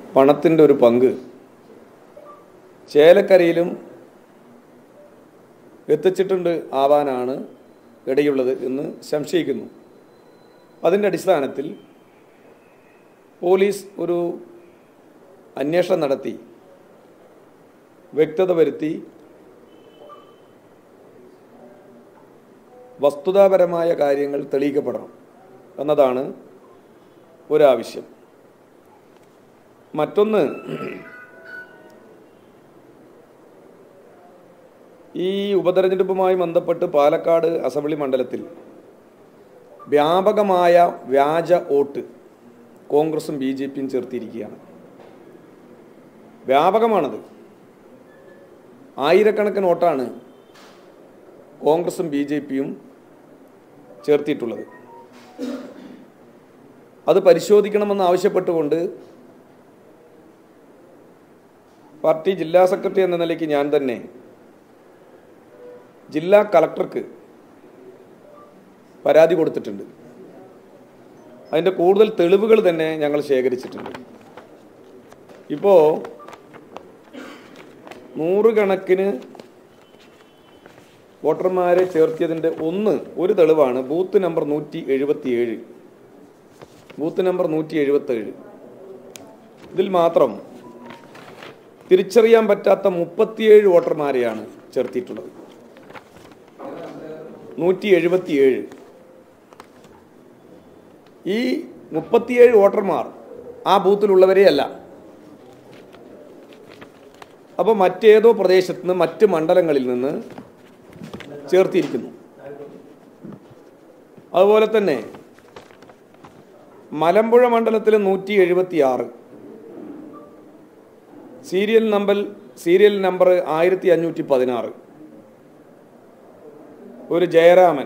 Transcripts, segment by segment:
പണത്തിൻ്റെ ഒരു പങ്ക് ചേലക്കരയിലും എത്തിച്ചിട്ടുണ്ട് ആവാനാണ് ഇടയുള്ളത് എന്ന് സംശയിക്കുന്നു അതിൻ്റെ അടിസ്ഥാനത്തിൽ പോലീസ് ഒരു അന്വേഷണം നടത്തി വ്യക്തത വരുത്തി വസ്തുതാപരമായ കാര്യങ്ങൾ തെളിയിക്കപ്പെടണം എന്നതാണ് ഒരാവശ്യം മറ്റൊന്ന് ഈ ഉപതെരഞ്ഞെടുപ്പുമായി ബന്ധപ്പെട്ട് പാലക്കാട് അസംബ്ലി മണ്ഡലത്തിൽ വ്യാപകമായ വ്യാജ വോട്ട് കോൺഗ്രസും ബി ജെ പിയും ചേർത്തിരിക്കുകയാണ് വ്യാപകമാണത് ആയിരക്കണക്കിന് വോട്ടാണ് കോൺഗ്രസും ബി ജെ പിയും ചേർത്തിയിട്ടുള്ളത് അത് പരിശോധിക്കണമെന്ന് ആവശ്യപ്പെട്ടുകൊണ്ട് പാർട്ടി ജില്ലാ സെക്രട്ടറി എന്ന നിലയ്ക്ക് ഞാൻ തന്നെ ജില്ലാ കളക്ടർക്ക് പരാതി കൊടുത്തിട്ടുണ്ട് അതിൻ്റെ കൂടുതൽ തെളിവുകൾ തന്നെ ഞങ്ങൾ ശേഖരിച്ചിട്ടുണ്ട് ഇപ്പോൾ നൂറുകണക്കിന് വോട്ടർമാരെ ചേർത്തിയതിൻ്റെ ഒന്ന് ഒരു തെളിവാണ് ബൂത്ത് നമ്പർ നൂറ്റി എഴുപത്തിയേഴ് ബൂത്ത് നമ്പർ നൂറ്റി എഴുപത്തേഴ് ഇതിൽ മാത്രം തിരിച്ചറിയാൻ പറ്റാത്ത മുപ്പത്തിയേഴ് വോട്ടർമാരെയാണ് ചേർത്തിയിട്ടുള്ളത് നൂറ്റി എഴുപത്തിയേഴ് ഈ മുപ്പത്തിയേഴ് വോട്ടർമാർ ആ ബൂത്തിലുള്ളവരെയല്ല അപ്പോൾ മറ്റേതോ പ്രദേശത്ത് നിന്ന് മറ്റ് മണ്ഡലങ്ങളിൽ നിന്ന് ചേർത്തിരിക്കുന്നു അതുപോലെ തന്നെ മലമ്പുഴ മണ്ഡലത്തിൽ നൂറ്റി എഴുപത്തി ആറ് സീരിയൽ നമ്പർ സീരിയൽ നമ്പർ ആയിരത്തി അഞ്ഞൂറ്റി പതിനാറ് ഒരു ജയരാമൻ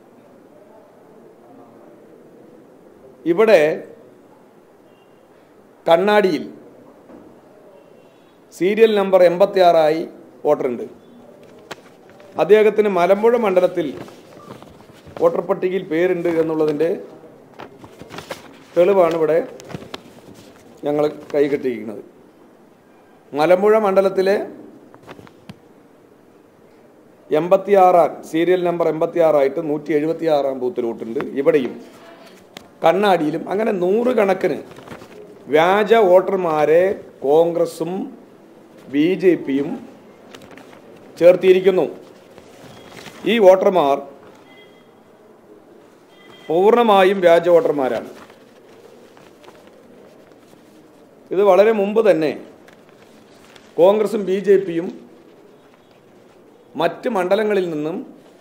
ഇവിടെ കണ്ണാടിയിൽ സീരിയൽ നമ്പർ എൺപത്തി ആറായി വോട്ടറുണ്ട് അദ്ദേഹത്തിന് മലമ്പുഴ മണ്ഡലത്തിൽ വോട്ടർ പട്ടികയിൽ പേരുണ്ട് എന്നുള്ളതിൻ്റെ തെളിവാണ് ഇവിടെ ഞങ്ങൾ കൈകെട്ടിയിരിക്കുന്നത് മലമ്പുഴ മണ്ഡലത്തിലെ എൺപത്തിയാറാം സീരിയൽ നമ്പർ എൺപത്തിയാറായിട്ട് നൂറ്റി എഴുപത്തി ആറാം ബൂത്തിൽ വോട്ടുണ്ട് ഇവിടെയും കണ്ണാടിയിലും അങ്ങനെ നൂറുകണക്കിന് വ്യാജ വോട്ടർമാരെ കോൺഗ്രസും ബി ജെ പിയും ചേർത്തിയിരിക്കുന്നു ഈ വോട്ടർമാർ പൂർണ്ണമായും വ്യാജ വോട്ടർമാരാണ് ഇത് വളരെ മുമ്പ് തന്നെ കോൺഗ്രസും ബി ജെ പിയും മറ്റ് മണ്ഡലങ്ങളിൽ നിന്നും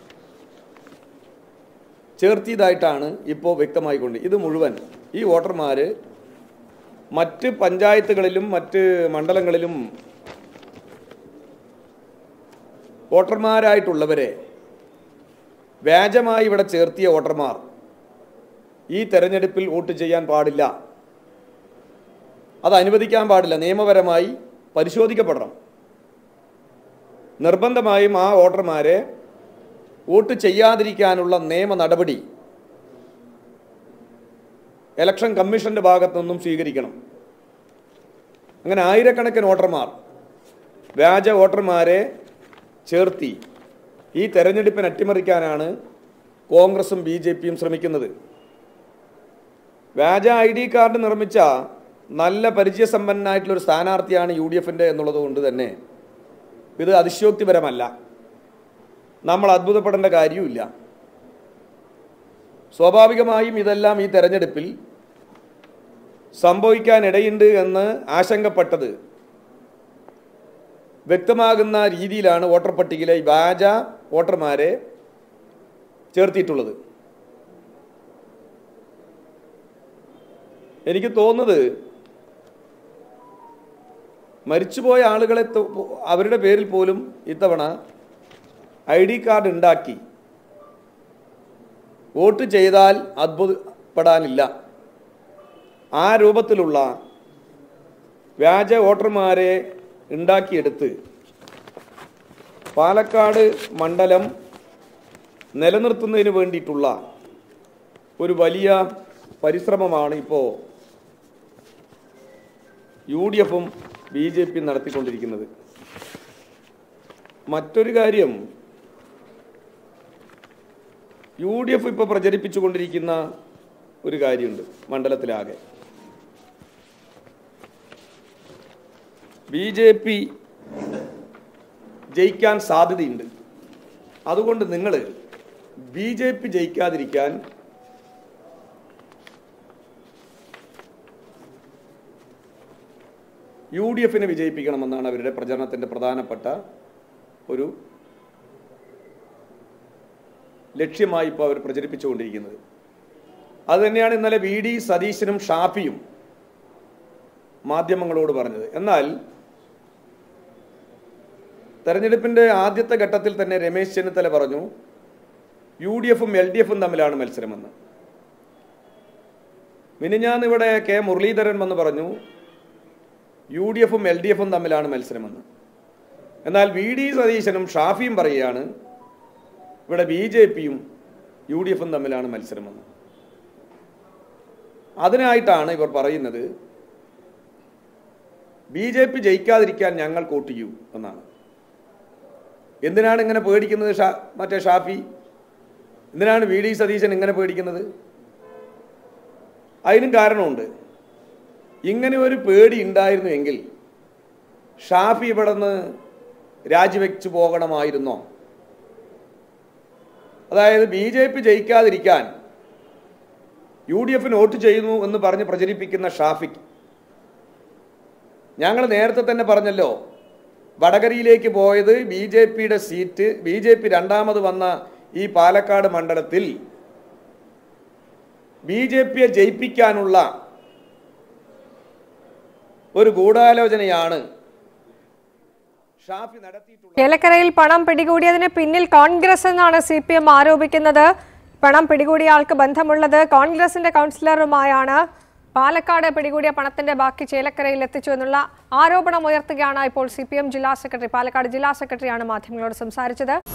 ചേർത്തിയതായിട്ടാണ് ഇപ്പോൾ വ്യക്തമായിക്കൊണ്ട് ഇത് മുഴുവൻ ഈ വോട്ടർമാർ മറ്റ് പഞ്ചായത്തുകളിലും മറ്റ് മണ്ഡലങ്ങളിലും വോട്ടർമാരായിട്ടുള്ളവരെ വ്യാജമായി ഇവിടെ ചേർത്തിയ വോട്ടർമാർ ഈ തെരഞ്ഞെടുപ്പിൽ വോട്ട് ചെയ്യാൻ പാടില്ല അത് അനുവദിക്കാൻ പാടില്ല നിയമപരമായി പരിശോധിക്കപ്പെടണം നിർബന്ധമായും ആ വോട്ടർമാരെ വോട്ട് ചെയ്യാതിരിക്കാനുള്ള നിയമ നടപടി ഇലക്ഷൻ കമ്മീഷന്റെ ഭാഗത്തു നിന്നും സ്വീകരിക്കണം അങ്ങനെ ആയിരക്കണക്കിന് വോട്ടർമാർ വ്യാജ വോട്ടർമാരെ ചേർത്തി ഈ തെരഞ്ഞെടുപ്പിനെ അട്ടിമറിക്കാനാണ് കോൺഗ്രസും ബി ജെ പിയും ശ്രമിക്കുന്നത് വ്യാജ ഐ ഡി കാർഡ് നിർമ്മിച്ച നല്ല പരിചയസമ്പന്നനായിട്ടുള്ള ഒരു സ്ഥാനാർത്ഥിയാണ് യു ഡി എഫിൻ്റെ എന്നുള്ളത് കൊണ്ട് തന്നെ ഇത് അതിശയോക്തിപരമല്ല നമ്മൾ അത്ഭുതപ്പെടേണ്ട കാര്യവുമില്ല സ്വാഭാവികമായും ഇതെല്ലാം ഈ തെരഞ്ഞെടുപ്പിൽ സംഭവിക്കാനിടയുണ്ട് എന്ന് ആശങ്കപ്പെട്ടത് വ്യക്തമാകുന്ന രീതിയിലാണ് വോട്ടർ പട്ടികയിലെ ഈ വ്യാജ വോട്ടർമാരെ ചേർത്തിയിട്ടുള്ളത് എനിക്ക് തോന്നുന്നത് മരിച്ചുപോയ ആളുകളെ തൊ- അവരുടെ പേരിൽ പോലും ഇത്തവണ ഐ ഡി കാർഡ് ഉണ്ടാക്കി വോട്ട് ചെയ്താൽ അത്ഭുതപ്പെടാനില്ല ആ രൂപത്തിലുള്ള വ്യാജ വോട്ടർമാരെ ഉണ്ടാക്കിയെടുത്ത് പാലക്കാട് മണ്ഡലം നിലനിർത്തുന്നതിന് വേണ്ടിയിട്ടുള്ള ഒരു വലിയ പരിശ്രമമാണ് ഇപ്പോൾ യു ഡി എഫും ബി ജെ പിയും നടത്തിക്കൊണ്ടിരിക്കുന്നത് മറ്റൊരു കാര്യം യു ഡി എഫ് ഇപ്പോൾ പ്രചരിപ്പിച്ചുകൊണ്ടിരിക്കുന്ന ഒരു കാര്യമുണ്ട് മണ്ഡലത്തിലാകെ ബി ജെ പി ജയിക്കാൻ സാധ്യതയുണ്ട് അതുകൊണ്ട് നിങ്ങൾ ബി ജെ പി ജയിക്കാതിരിക്കാൻ യു ഡി എഫിനെ വിജയിപ്പിക്കണമെന്നാണ് അവരുടെ പ്രചരണത്തിൻ്റെ പ്രധാനപ്പെട്ട ഒരു ലക്ഷ്യമായി ഇപ്പോൾ അവർ പ്രചരിപ്പിച്ചുകൊണ്ടിരിക്കുന്നത് അത് തന്നെയാണ് ഇന്നലെ വി ഡി സതീശനും ഷാഫിയും മാധ്യമങ്ങളോട് പറഞ്ഞത് എന്നാൽ തെരഞ്ഞെടുപ്പിന്റെ ആദ്യത്തെ ഘട്ടത്തിൽ തന്നെ രമേശ് ചെന്നിത്തല പറഞ്ഞു യു ഡി എഫും എൽ ഡി എഫും തമ്മിലാണ് മത്സരമെന്ന് മിനിഞ്ഞാന്ന് ഇവിടെ കെ മുരളീധരൻ വന്ന് പറഞ്ഞു യു ഡി എഫും എൽ ഡി എഫും തമ്മിലാണ് മത്സരമെന്ന് എന്നാൽ വി ഡി സതീശനും ഷാഫിയും പറയുകയാണ് ഇവിടെ ബി ജെ പിയും യു ഡി എഫും തമ്മിലാണ് മത്സരമെന്ന് അതിനായിട്ടാണ് ഇവർ പറയുന്നത് ബി ജെ പി ജയിക്കാതിരിക്കാൻ ഞങ്ങൾ വോട്ട് ചെയ്യൂ എന്നാണ് എന്തിനാണ് ഇങ്ങനെ പേടിക്കുന്നത് ഷാ മറ്റേ ഷാഫി എന്തിനാണ് വി ഡി സതീശൻ ഇങ്ങനെ പേടിക്കുന്നത് അതിനും കാരണമുണ്ട് ഇങ്ങനെ ഒരു പേടി ഉണ്ടായിരുന്നു എങ്കിൽ ഷാഫി ഇവിടെ നിന്ന് രാജിവെച്ചു പോകണമായിരുന്നോ അതായത് ബി ജെ പി ജയിക്കാതിരിക്കാൻ യു ഡി എഫിന് വോട്ട് ചെയ്യുന്നു എന്ന് പറഞ്ഞ് പ്രചരിപ്പിക്കുന്ന ഷാഫിക്ക് ഞങ്ങൾ നേരത്തെ തന്നെ പറഞ്ഞല്ലോ വടകരയിലേക്ക് പോയത് ബി ജെ പിയുടെ സീറ്റ് ബി ജെ പി രണ്ടാമത് വന്ന ഈ പാലക്കാട് മണ്ഡലത്തിൽ ബി ജെ പിയെ ജയിപ്പിക്കാനുള്ള ഒരു ഗൂഢാലോചനയാണ് ഷാഫി നടത്തിയിട്ടുള്ളത് ചേലക്കരയിൽ പണം പിടികൂടിയതിന് പിന്നിൽ കോൺഗ്രസ് എന്നാണ് സി പി എം ആരോപിക്കുന്നത് പണം പിടികൂടിയ ആൾക്ക് ബന്ധമുള്ളത് കോൺഗ്രസിന്റെ കൗൺസിലറുമായാണ് പാലക്കാട് പിടികൂടിയ പണത്തിന്റെ ബാക്കി ചേലക്കരയിൽ എത്തിച്ചു എന്നുള്ള ആരോപണം ഉയർത്തുകയാണ് ഇപ്പോൾ സി ജില്ലാ സെക്രട്ടറി പാലക്കാട് ജില്ലാ സെക്രട്ടറിയാണ് മാധ്യമങ്ങളോട് സംസാരിച്ചത്